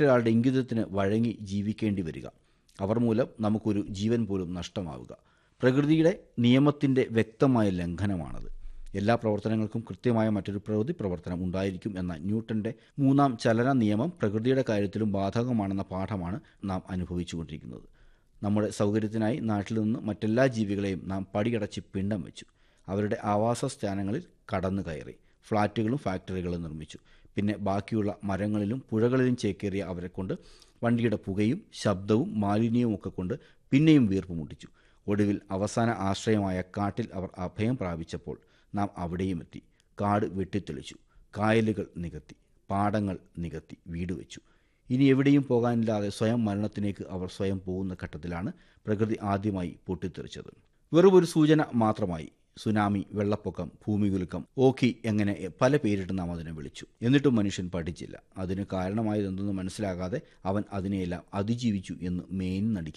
മറ്റൊരാളുടെ ഇംഗിതത്തിന് വഴങ്ങി ജീവിക്കേണ്ടി വരിക അവർ മൂലം നമുക്കൊരു ജീവൻ പോലും നഷ്ടമാവുക പ്രകൃതിയുടെ നിയമത്തിൻ്റെ വ്യക്തമായ ലംഘനമാണത് എല്ലാ പ്രവർത്തനങ്ങൾക്കും കൃത്യമായ മറ്റൊരു പ്രകൃതി പ്രവർത്തനം ഉണ്ടായിരിക്കും എന്ന ന്യൂട്ടന്റെ മൂന്നാം ചലന നിയമം പ്രകൃതിയുടെ കാര്യത്തിലും ബാധകമാണെന്ന പാഠമാണ് നാം അനുഭവിച്ചുകൊണ്ടിരിക്കുന്നത് നമ്മുടെ സൗകര്യത്തിനായി നാട്ടിൽ നിന്ന് മറ്റെല്ലാ ജീവികളെയും നാം പടിയടച്ച് പിണ്ടം വെച്ചു അവരുടെ ആവാസ സ്ഥാനങ്ങളിൽ കടന്നു കയറി ഫ്ളാറ്റുകളും ഫാക്ടറികളും നിർമ്മിച്ചു പിന്നെ ബാക്കിയുള്ള മരങ്ങളിലും പുഴകളിലും ചേക്കേറിയ അവരെ കൊണ്ട് വണ്ടിയുടെ പുകയും ശബ്ദവും മാലിന്യവും ഒക്കെ കൊണ്ട് പിന്നെയും വീർപ്പ് മുട്ടിച്ചു ഒടുവിൽ അവസാന ആശ്രയമായ കാട്ടിൽ അവർ അഭയം പ്രാപിച്ചപ്പോൾ നാം അവിടെയും എത്തി കാട് വെട്ടിത്തെളിച്ചു കായലുകൾ നികത്തി പാടങ്ങൾ നികത്തി വീട് വെച്ചു ഇനി എവിടെയും പോകാനില്ലാതെ സ്വയം മരണത്തിലേക്ക് അവർ സ്വയം പോകുന്ന ഘട്ടത്തിലാണ് പ്രകൃതി ആദ്യമായി പൊട്ടിത്തെറിച്ചത് വെറും ഒരു സൂചന മാത്രമായി സുനാമി വെള്ളപ്പൊക്കം ഭൂമികുലുക്കം ഓഖി എങ്ങനെ പല പേരിട്ട് നാം അതിനെ വിളിച്ചു എന്നിട്ടും മനുഷ്യൻ പഠിച്ചില്ല അതിന് കാരണമായതെന്തെന്ന് മനസ്സിലാകാതെ അവൻ അതിനെയെല്ലാം അതിജീവിച്ചു എന്ന് മേൻ നടിക്കുകയാണ്